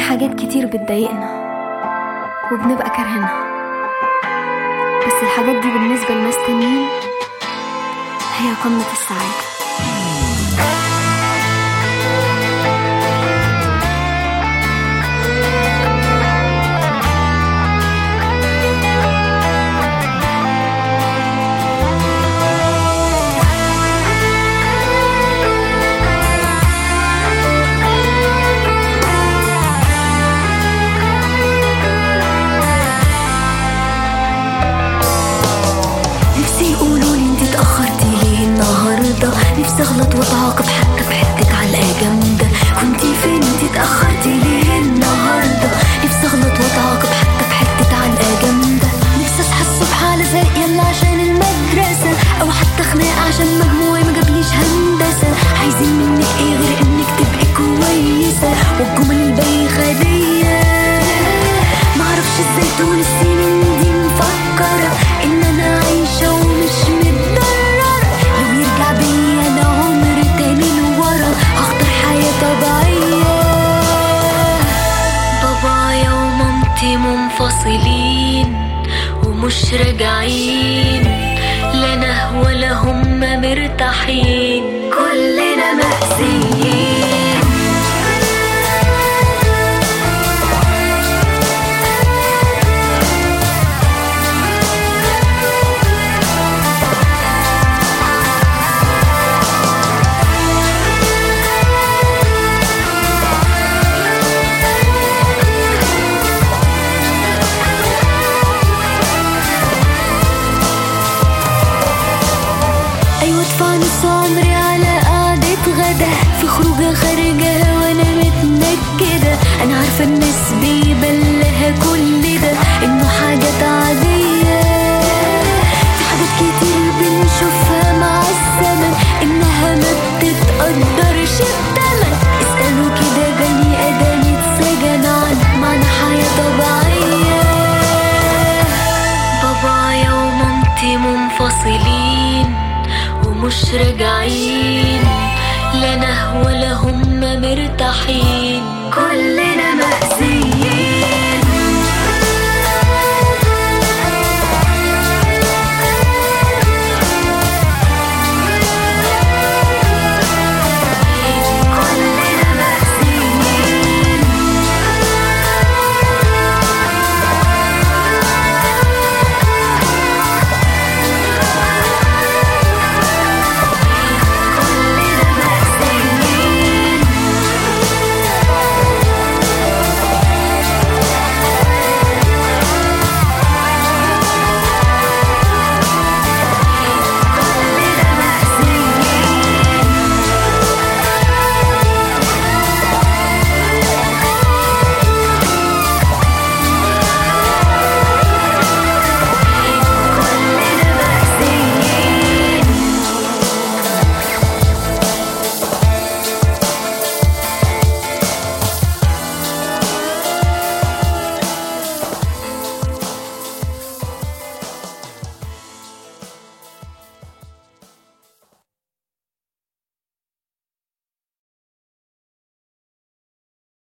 حاجات كتير بتضايقنا وبنبقى كارهينها بس الحاجات دي بالنسبة لناس تانيين هي قمة السعادة نفسي يقولولي انتي اتأخرتي ليه النهاردة نفسي اغلط واتعاقب حتى في حتة علقة جامدة كنتي فين انتي اتأخرتي ليه النهاردة نفسي اغلط واتعاقب حتى في حتة علقة جامدة نفسي اصحى الصبح على زق يلا عشان المدرسة او حتى خناقة عشان مجموعي ما جابليش هندسة عايزين منك ايه غير انك تبقي كويسة والجمل البايخة دي معرفش ازاي طول السنين دي مفكرة ان انا عايشة ومش متضررة لو يرجع بيا انا عمر تاني لورا هختار حياة طبيعية بابايا ومامتي منفصلين ومش راجعين لا انا ولا هم مرتاحين كلنا مأذيين